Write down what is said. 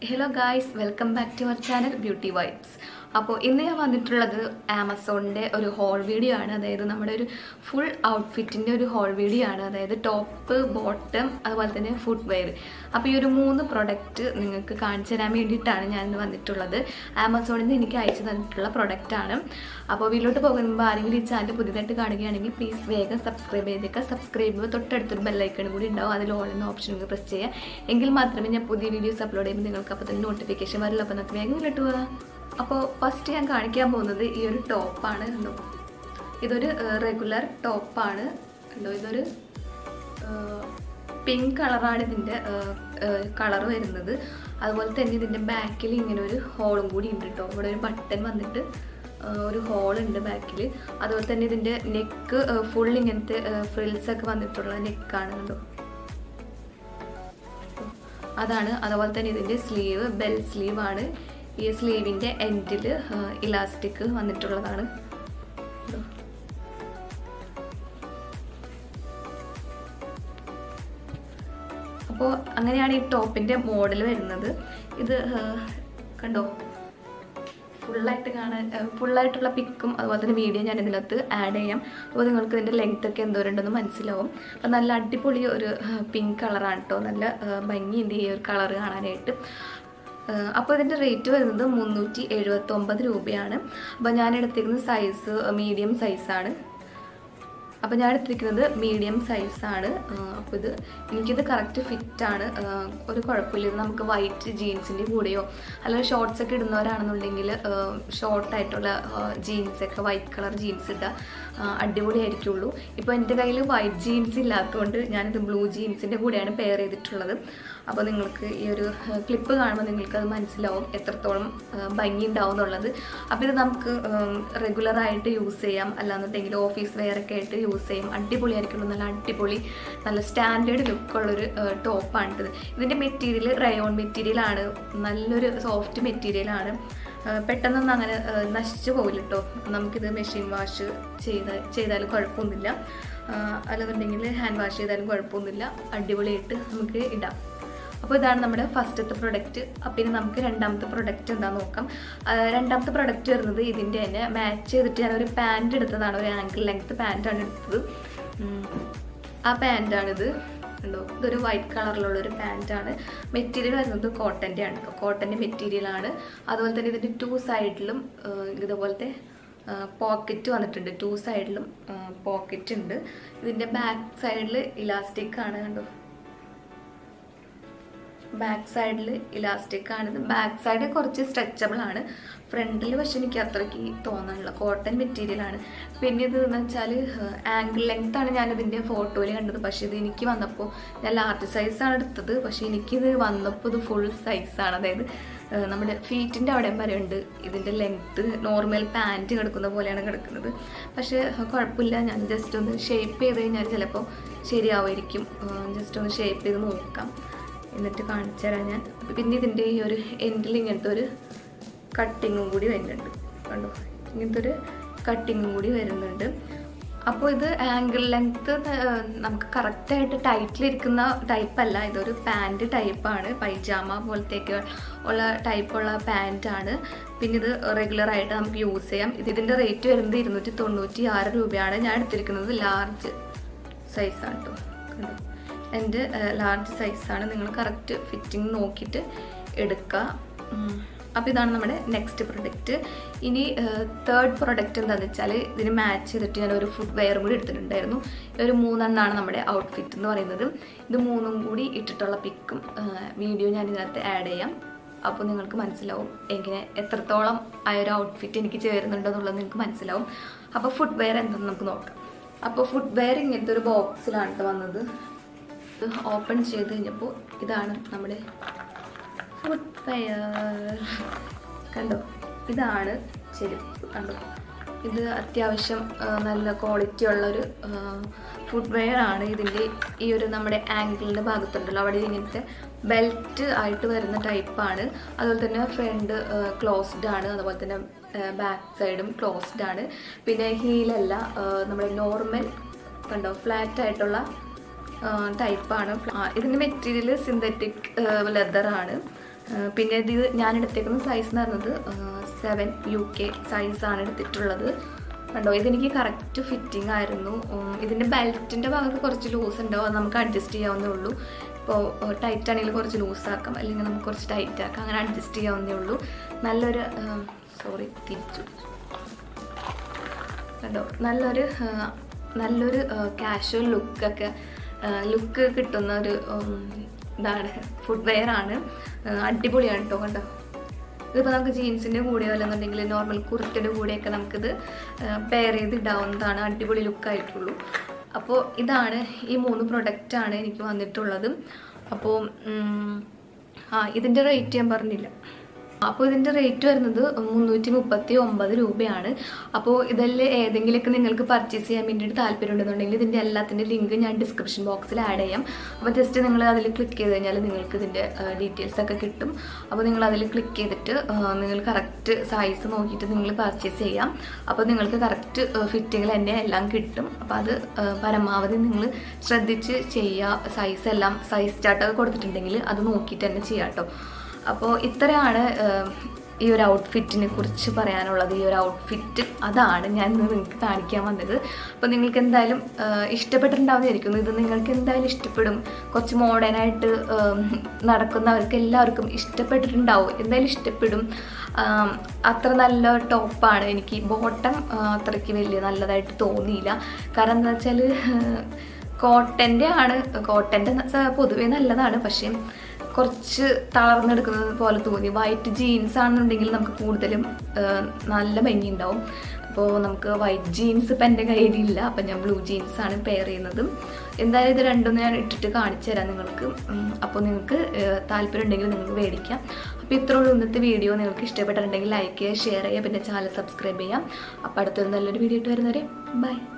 Hello guys welcome back to our channel beauty vibes അപ്പോൾ ഇന്ന് ഞാൻ വന്നിട്ടുള്ളത് ആമസോണിൻ്റെ ഒരു ഹോൾ വീഡിയോ ആണ് അതായത് നമ്മുടെ ഒരു ഫുൾ ഔട്ട്ഫിറ്റിൻ്റെ ഒരു ഹോൾ വീഡിയോ ആണ് അതായത് ടോപ്പ് ബോട്ടം അതുപോലെ തന്നെ ഫുഡ് വെയർ അപ്പോൾ ഈ ഒരു മൂന്ന് പ്രൊഡക്റ്റ് നിങ്ങൾക്ക് കാണിച്ചു തരാൻ വേണ്ടിയിട്ടാണ് ഞാൻ ഇന്ന് വന്നിട്ടുള്ളത് ആമസോണിൽ നിന്ന് എനിക്ക് അയച്ചു തന്നിട്ടുള്ള പ്രൊഡക്റ്റാണ് അപ്പോൾ വീട്ടിലോട്ട് പോകുമ്പോൾ ആരെങ്കിലും ഈ ചാനൽ പുതിയതായിട്ട് കാണുകയാണെങ്കിൽ പ്ലീസ് വേഗം സബ്സ്ക്രൈബ് ചെയ്തേക്കുക സബ്സ്ക്രൈബ് ചെയ്യുമ്പോൾ തൊട്ടടുത്തൊരു ബെല്ലൈക്കൺ കൂടി ഉണ്ടാവും അതിൽ ഓൾ എന്ന ഓപ്ഷൻ പ്രസ് ചെയ്യുക എങ്കിൽ മാത്രമേ ഞാൻ പുതിയ വീഡിയോസ് അപ്ലോഡ് ചെയ്യുമ്പോൾ നിങ്ങൾക്ക് അപ്പോൾ തന്നെ നോട്ടിഫിക്കേഷൻ വരില്ല അപ്പോൾ നമുക്ക് വേഗം വീട്ടിലോട്ട് പോകാം അപ്പോൾ ഫസ്റ്റ് ഞാൻ കാണിക്കാൻ പോകുന്നത് ഈ ഒരു ടോപ്പാണ് കണ്ടോ ഇതൊരു റെഗുലർ ടോപ്പാണ് കണ്ടോ ഇതൊരു പിങ്ക് കളറാണ് ഇതിൻ്റെ കളർ വരുന്നത് അതുപോലെ തന്നെ ഇതിൻ്റെ ബാക്കിൽ ഇങ്ങനെ ഒരു ഹോളും കൂടി ഉണ്ട് കേട്ടോ ഇവിടെ ഒരു ബട്ടൺ വന്നിട്ട് ആ, ഒരു ഹോൾ ഉണ്ട് ബാക്കിൽ അതുപോലെ തന്നെ ഇതിൻ്റെ നെക്ക് ഫുൾ ഇങ്ങനത്തെ ഫ്രിൽസ് ഒക്കെ വന്നിട്ടുള്ള നെക്കാണ് കണ്ടോ അതാണ് അതുപോലെ തന്നെ ഇതിൻ്റെ സ്ലീവ് ബെൽ സ്ലീവ് ആണ് ഈ സ്ലീവിൻ്റെ എൻഡിൽ ഇലാസ്റ്റിക് വന്നിട്ടുള്ളതാണ് ഇതോ. അപ്പോൾ അങ്ങനെയാണ് ഈ ടോപ്പിൻ്റെ മോഡൽ വരുന്നത് ഇത് ആ, കണ്ടോ ഫുള്ളായിട്ട് കാണാൻ ഫുള്ളായിട്ടുള്ള പിക്കും അതുപോലെ തന്നെ വീഡിയോ ഞാൻ ഇതിനകത്ത് ആഡ് ചെയ്യാം അപ്പോൾ നിങ്ങൾക്ക് ഇതിൻ്റെ ലെങ്ത് ഒക്കെ എന്തോരുണ്ടെന്ന് മനസ്സിലാവും അപ്പോൾ നല്ല അടിപൊളി ഒരു പിങ്ക് കളറാണ് കേട്ടോ നല്ല ആ, ഭംഗിയുണ്ട് ഈ ഒരു കളർ കാണാനായിട്ട് അപ്പോൾ ഇതിൻ്റെ റേറ്റ് വരുന്നത് മുന്നൂറ്റി എഴുപത്തൊമ്പത് രൂപയാണ് അപ്പോൾ ഞാൻ എടുത്തിരിക്കുന്ന സൈസ് മീഡിയം സൈസാണ് അപ്പോൾ ഞാൻ എടുത്തിരിക്കുന്നത് മീഡിയം സൈസാണ് അപ്പോൾ ഇത് എനിക്കിത് കറക്റ്റ് ഫിറ്റാണ് ഒരു കുഴപ്പമില്ല ഇത് നമുക്ക് വൈറ്റ് ജീൻസിൻ്റെ കൂടെയോ അല്ലെങ്കിൽ ഷോർട്സ് ഒക്കെ ഇടുന്നവരാണെന്നുണ്ടെങ്കിൽ ഷോർട്ടായിട്ടുള്ള ജീൻസൊക്കെ വൈറ്റ് കളർ ജീൻസ് ഇട്ടാൽ അടിപൊളിയായിരിക്കുള്ളൂ ഇപ്പോൾ എൻ്റെ കയ്യിൽ വൈറ്റ് ജീൻസ് ഇല്ലാത്തതുകൊണ്ട് ഞാനിത് ബ്ലൂ ജീൻസിൻ്റെ കൂടെയാണ് പെയർ ചെയ്തിട്ടുള്ളത് അപ്പോൾ നിങ്ങൾക്ക് ഈ ഒരു ക്ലിപ്പ് കാണുമ്പോൾ നിങ്ങൾക്ക് അത് മനസ്സിലാവും എത്രത്തോളം ആ, ഭംഗി ഉണ്ടാവും എന്നുള്ളത് അപ്പോൾ ഇത് നമുക്ക് റെഗുലറായിട്ട് യൂസ് ചെയ്യാം അല്ലാന്നുണ്ടെങ്കിൽ ഓഫീസ് വെയർ ഒക്കെ ആയിട്ട് യൂസ് ചെയ്യും അടിപൊളിയായിരിക്കുള്ളൂ നല്ല അടിപൊളി നല്ല സ്റ്റാൻഡേർഡ് ലുക്കുള്ളൊരു ടോപ്പാണ് ഇത് ഇതിൻ്റെ മെറ്റീരിയൽ റയോൺ മെറ്റീരിയലാണ് നല്ലൊരു സോഫ്റ്റ് മെറ്റീരിയലാണ് പെട്ടെന്നൊന്നും അങ്ങനെ ആ, നശിച്ചു പോകില്ല കേട്ടോ നമുക്കിത് മെഷീൻ വാഷ് ചെയ്ത ചെയ്താലും കുഴപ്പമൊന്നുമില്ല ആ, അല്ലാന്നുണ്ടെങ്കിൽ ഹാൻഡ് വാഷ് ചെയ്താലും കുഴപ്പമൊന്നുമില്ല അടിപൊളിയായിട്ട് നമുക്ക് ഇടാം അപ്പോൾ ഇതാണ് നമ്മുടെ ഫസ്റ്റത്തെ പ്രൊഡക്റ്റ് അപ്പം ഇനി നമുക്ക് രണ്ടാമത്തെ പ്രൊഡക്റ്റ് എന്താണെന്ന് നോക്കാം ആ, രണ്ടാമത്തെ പ്രൊഡക്റ്റ് വരുന്നത് ഇതിൻ്റെ തന്നെ മാച്ച് ചെയ്തിട്ട് ഞാനൊരു പാൻറ് എടുത്തതാണ് ഒരു ആങ്കിൾ ലെങ്ത് പാൻറ്റാണ് എടുത്തത് ഉം. ആ പാൻറ്റാണിത് ഉണ്ടോ ഇതൊരു വൈറ്റ് കളറിലുള്ള ഒരു പാൻറ്റാണ് മെറ്റീരിയൽ വരുന്നത് കോട്ടൻ്റെ ആണ് കേട്ടോ കോട്ടൻ്റെ മെറ്റീരിയലാണ് അതുപോലെ തന്നെ ഇതിൻ്റെ ടു സൈഡിലും ഇതുപോലത്തെ പോക്കറ്റ് വന്നിട്ടുണ്ട് ടു സൈഡിലും പോക്കറ്റ് ഉണ്ട് ഇതിൻ്റെ ബാക്ക് സൈഡിൽ ഇലാസ്റ്റിക് ആണ് കണ്ടോ ബാക്ക് സൈഡിൽ ഇലാസ്റ്റിക് ആണിത് ബാക്ക് സൈഡ് കുറച്ച് സ്ട്രെച്ചബിൾ ആണ് ഫ്രണ്ടിൽ പക്ഷെ എനിക്ക് അത്രയ്ക്ക് തോന്നാനുള്ള കോട്ടൺ മെറ്റീരിയൽ ആണ് പിന്നെ ഇത് എന്ന് വെച്ചാൽ ആംഗിൾ ലെങ്ത് ആണ് ഞാനിതിൻ്റെ ഫോട്ടോയിൽ കണ്ടത് പക്ഷേ ഇത് എനിക്ക് വന്നപ്പോൾ ഞാൻ ലാർജ് സൈസാണ് എടുത്തത് പക്ഷേ എനിക്കിത് വന്നപ്പോൾ ഇത് ഫുൾ സൈസാണ് അതായത് ഏഹ്, നമ്മുടെ ഫീറ്റിൻ്റെ അവിടെ വരെ ഉണ്ട് ഇതിൻ്റെ ലെങ്ത്ത് നോർമൽ പാൻറ്റ് കിടക്കുന്ന പോലെയാണ് കിടക്കുന്നത് പക്ഷേ കുഴപ്പമില്ല ഞാൻ ജസ്റ്റ് ഒന്ന് ഷേപ്പ് ചെയ്ത് കഴിഞ്ഞാൽ ചിലപ്പോൾ ശരിയാവുമായിരിക്കും ജസ്റ്റ് ഒന്ന് ഷേപ്പ് ചെയ്ത് നോക്കാം എന്നിട്ട് കാണിച്ചു തരാം ഞാൻ പിന്നെ ഇതിൻ്റെ ഈ ഒരു എൻഡിൽ ഇങ്ങനത്തെ ഒരു കട്ടിങ്ങും കൂടി വരുന്നുണ്ട് കണ്ടോ ഇങ്ങനത്തെ ഒരു കട്ടിങ്ങും കൂടി വരുന്നുണ്ട് അപ്പോൾ ഇത് ആംഗിൾ ലെങ്ത്ത് നമുക്ക് കറക്റ്റായിട്ട് ടൈറ്റിലിരിക്കുന്ന ടൈപ്പല്ല ഇതൊരു പാൻറ് ടൈപ്പാണ് പൈജാമ പോലത്തേക്ക് ഉള്ള ടൈപ്പുള്ള പാൻറ്റാണ് പിന്നെ ഇത് റെഗുലറായിട്ട് നമുക്ക് യൂസ് ചെയ്യാം ഇത് ഇതിൻ്റെ റേറ്റ് വരുന്നത് ഇരുന്നൂറ്റി തൊണ്ണൂറ്റി ആറ് രൂപയാണ് ഞാൻ എടുത്തിരിക്കുന്നത് ലാർജ് സൈസാണ് കേട്ടോ കണ്ടോ എൻ്റെ ലാർജ് സൈസാണ് നിങ്ങൾ കറക്റ്റ് ഫിറ്റിംഗ് നോക്കിയിട്ട് എടുക്കുക അപ്പോൾ ഇതാണ് നമ്മുടെ നെക്സ്റ്റ് പ്രൊഡക്റ്റ് ഇനി തേർഡ് പ്രൊഡക്റ്റ് എന്താണെന്ന് വെച്ചാൽ ഇതിന് മാച്ച് ചെയ്തിട്ട് ഞാൻ ഒരു ഫുഡ് വെയറും കൂടി എടുത്തിട്ടുണ്ടായിരുന്നു ഈ ഒരു മൂന്നെണ്ണമാണ് നമ്മുടെ ഔട്ട്ഫിറ്റ് എന്ന് പറയുന്നത് ഇത് മൂന്നും കൂടി ഇട്ടിട്ടുള്ള പിക്കും വീഡിയോ ഞാൻ ഇതിനകത്ത് ആഡ് ചെയ്യാം അപ്പോൾ നിങ്ങൾക്ക് മനസ്സിലാവും എങ്ങനെ എത്രത്തോളം ആ ഒരു ഔട്ട്ഫിറ്റ് എനിക്ക് ചേരുന്നുണ്ടെന്നുള്ളത് നിങ്ങൾക്ക് മനസ്സിലാവും അപ്പോൾ ഫുഡ് വെയർ എന്താണെന്ന് നമുക്ക് നോക്കാം അപ്പോൾ ഫുഡ് വെയർ ഇങ്ങനത്തെ ഒരു ബോക്സിലാണ് ട്ടോ വന്നത് ഇത് ഓപ്പൺ ചെയ്ത് കഴിഞ്ഞപ്പോൾ ഇതാണ് നമ്മുടെ ഫുഡ് വെയർ കണ്ടോ ഇതാണ് ചെരുപ്പ് കണ്ടോ ഇത് അത്യാവശ്യം ആ, നല്ല ക്വാളിറ്റി ഉള്ളൊരു ഫുഡ് വെയർ ആണ് ഇതിൻ്റെ ഈ ഒരു നമ്മുടെ ആംഗിളിൻ്റെ ഭാഗത്തുണ്ടല്ലോ അവിടെ ഇങ്ങനത്തെ ബെൽറ്റ് ആയിട്ട് വരുന്ന ടൈപ്പാണ് അതുപോലെ തന്നെ ഫ്രണ്ട് ക്ലോസ്ഡ് ആണ് അതുപോലെ തന്നെ ബാക്ക് സൈഡും ക്ലോസ്ഡ് ആണ് പിന്നെ ഹീലല്ല ആ, നമ്മുടെ നോർമൽ കണ്ടോ ഫ്ലാറ്റ് ആയിട്ടുള്ള ടൈപ്പാണ് ഇതിൻ്റെ മെറ്റീരിയൽ സിന്തറ്റിക് ലെതറാണ് ആ, പിന്നെ ഇത് ഞാൻ എടുത്തേക്കുന്ന സൈസ് എന്ന് പറയുന്നത് സെവൻ യു കെ സൈസാണ് എടുത്തിട്ടുള്ളത് കണ്ടോ ഇതെനിക്ക് കറക്റ്റ് ഫിറ്റിംഗ് ആയിരുന്നു ഉം, ഇതിൻ്റെ ബെൽറ്റിൻ്റെ ഭാഗത്ത് കുറച്ച് ലൂസ് ഉണ്ടാവും അത് നമുക്ക് അഡ്ജസ്റ്റ് ചെയ്യാവുന്നേ ഉള്ളൂ ഇപ്പോൾ ടൈറ്റ് ആണെങ്കിൽ കുറച്ച് ലൂസ് ആക്കാം അല്ലെങ്കിൽ നമുക്ക് കുറച്ച് ടൈറ്റ് ആക്കാം അങ്ങനെ അഡ്ജസ്റ്റ് ചെയ്യാവുന്നേ ഉള്ളൂ നല്ലൊരു സോറി തിരിച്ചു കണ്ടോ നല്ലൊരു ആ, നല്ലൊരു കാഷ്വൽ ലുക്കൊക്കെ ലുക്ക് കിട്ടുന്ന ഒരു ഉം, ഇതാണ് ഫുഡ് വെയർ ആണ് ആ, അടിപൊളിയാണ് കേട്ടോ കണ്ടോ ഇതിപ്പോൾ നമുക്ക് ജീൻസിൻ്റെ കൂടെയോ അല്ലെന്നുണ്ടെങ്കിൽ നോർമൽ കുർത്തയുടെ കൂടെയൊക്കെ നമുക്കിത് പെയർ ചെയ്ത് ഇടാവുന്നതാണ് അടിപൊളി ലുക്കായിട്ടുള്ളൂ അപ്പോൾ ഇതാണ് ഈ മൂന്ന് പ്രൊഡക്റ്റാണ് എനിക്ക് വന്നിട്ടുള്ളത് അപ്പോൾ ഉം, ആ ഇതിൻ്റെ റേറ്റ് ഞാൻ പറഞ്ഞില്ല അപ്പോൾ ഇതിൻ്റെ റേറ്റ് വരുന്നത് മുന്നൂറ്റി മുപ്പത്തി ഒമ്പത് രൂപയാണ് അപ്പോൾ ഇതിൽ ഏതെങ്കിലുമൊക്കെ നിങ്ങൾക്ക് പർച്ചേസ് ചെയ്യാൻ വേണ്ടിയിട്ട് താല്പര്യം ഉണ്ടെന്നുണ്ടെങ്കിൽ ഇതിൻ്റെ എല്ലാത്തിൻ്റെ ലിങ്ക് ഞാൻ ഡിസ്ക്രിപ്ഷൻ ബോക്സിൽ ആഡ് ചെയ്യാം അപ്പോൾ ജസ്റ്റ് നിങ്ങൾ അതിൽ ക്ലിക്ക് ചെയ്ത് കഴിഞ്ഞാൽ നിങ്ങൾക്ക് ഇതിൻ്റെ ഡീറ്റെയിൽസ് ഒക്കെ കിട്ടും അപ്പോൾ നിങ്ങൾ അതിൽ ക്ലിക്ക് ചെയ്തിട്ട് ആ, നിങ്ങൾ കറക്റ്റ് സൈസ് നോക്കിയിട്ട് നിങ്ങൾ പർച്ചേസ് ചെയ്യാം അപ്പോൾ നിങ്ങൾക്ക് കറക്റ്റ് ഫിറ്റിങ്ങിൽ തന്നെ എല്ലാം കിട്ടും അപ്പോൾ അത് ആ, പരമാവധി നിങ്ങൾ ശ്രദ്ധിച്ച് ചെയ്യുക സൈസ് എല്ലാം സൈസ് ചാർട്ടൊക്കെ കൊടുത്തിട്ടുണ്ടെങ്കിൽ അത് നോക്കിയിട്ട് തന്നെ ചെയ്യാം കേട്ടോ അപ്പോൾ ഇത്രയാണ് ഏഹ്, ഈ ഒരു ഔട്ട്ഫിറ്റിനെ കുറിച്ച് പറയാനുള്ളത് ഈ ഒരു ഔട്ട്ഫിറ്റ് അതാണ് ഞാൻ ഇന്ന് നിങ്ങൾക്ക് കാണിക്കാൻ വന്നത് അപ്പോൾ നിങ്ങൾക്ക് എന്തായാലും ഏഹ്, ഇഷ്ടപ്പെട്ടിട്ടുണ്ടാവുന്നതായിരിക്കുന്നു ഇത് നിങ്ങൾക്ക് എന്തായാലും ഇഷ്ടപ്പെടും കുറച്ച് മോഡേണായിട്ട് നടക്കുന്നവർക്ക് എല്ലാവർക്കും ഇഷ്ടപ്പെട്ടിട്ടുണ്ടാവും എന്തായാലും ഇഷ്ടപ്പെടും ആം, അത്ര നല്ല ടോപ്പാണ് എനിക്ക് ബോട്ടം അത്രയ്ക്ക് വലിയ നല്ലതായിട്ട് തോന്നിയില്ല കാരണം എന്താ വെച്ചാൽ കോട്ടൻ്റെ ആണ് കോട്ടൻ്റെ പൊതുവേ നല്ലതാണ് പക്ഷേ കുറച്ച് തളർന്നെടുക്കുന്നത് പോലെ തോന്നി വൈറ്റ് ജീൻസ് ആണെന്നുണ്ടെങ്കിൽ നമുക്ക് കൂടുതലും ആ, നല്ല ഭംഗി ഉണ്ടാവും അപ്പോൾ നമുക്ക് വൈറ്റ് ജീൻസ് ഇപ്പം എൻ്റെ കയ്യിലില്ല അപ്പം ഞാൻ ബ്ലൂ ജീൻസ് ആണ് പെയർ ചെയ്യുന്നത് എന്തായാലും ഇത് രണ്ടും ഞാൻ ഇട്ടിട്ട് കാണിച്ചു തരാം നിങ്ങൾക്ക് ഉം, അപ്പോൾ നിങ്ങൾക്ക് ആ, താല്പര്യം ഉണ്ടെങ്കിൽ നിങ്ങൾക്ക് മേടിക്കാം അപ്പോൾ ഇത്രയുള്ള ഇന്നത്തെ വീഡിയോ നിങ്ങൾക്ക് ഇഷ്ടപ്പെട്ടിട്ടുണ്ടെങ്കിൽ ലൈക്ക് ചെയ്യുക ഷെയർ ചെയ്യുക പിന്നെ ചാനൽ സബ്സ്ക്രൈബ് ചെയ്യാം അപ്പോൾ അടുത്തൊരു നല്ലൊരു വീഡിയോ ഇട്ട് വരുന്നവരെ ബൈ